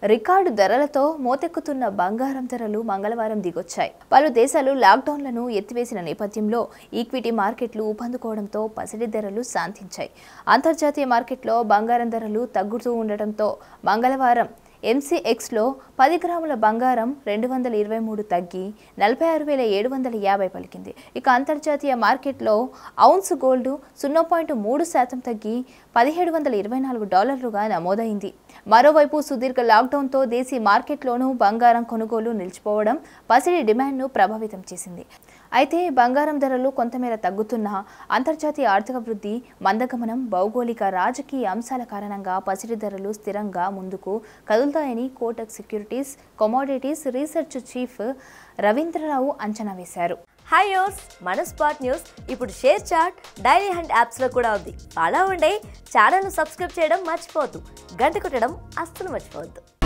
record ధరలతో మోతెక్కుతున్న బంగారం ధరలు మంగళవారం దిగొచ్చాయి పలు దేశాలు లాక్డౌన్లను ఎత్తివేసిన నేపథ్యంలో ఈక్విటీ మార్కెట్లు ఊపందుకోవడంతో పసిడి ధరలు శాంతించాయి అంతర్జాతీయ మార్కెట్లో బంగారం ధరలు తగ్గుతూ ఉండటంతో మంగళవారం ఎంసీఎక్స్లో పది గ్రాముల బంగారం రెండు వందల ఇరవై మూడు తగ్గి నలభై ఆరు వేల ఏడు వందల యాభై పలికింది ఇక అంతర్జాతీయ మార్కెట్లో ఔన్స్ గోల్డ్ సున్నా పాయింట్ మూడు శాతం తగ్గి పదిహేడు వందల ఇరవై నాలుగు డాలర్లుగా నమోదైంది మరోవైపు సుదీర్ఘ లాక్డౌన్తో దేశీ మార్కెట్లోనూ బంగారం కొనుగోలు నిలిచిపోవడం పసిడి డిమాండ్ను ప్రభావితం చేసింది అయితే బంగారం ధరలు కొంతమేర తగ్గుతున్నా అంతర్జాతీయ ఆర్థిక వృద్ధి మందగమనం భౌగోళిక రాజకీయ అంశాల కారణంగా పసిడి ధరలు స్థిరంగా ముందుకు కదులుతాయని Kotak securities commodities research chief Ravindrarao అంచనా వేశారు హాయ్ యోస్ మన స్పాట్ న్యూస్ ఇప్పుడు షేర్ చాట్ డైలీ హండ్ యాప్స్లో కూడా ఉంది అలా ఉండే ఛానల్ను సబ్స్క్రైబ్ చేయడం మర్చిపోవద్దు గంట కొట్టడం అస్సలు మర్చిపోవద్దు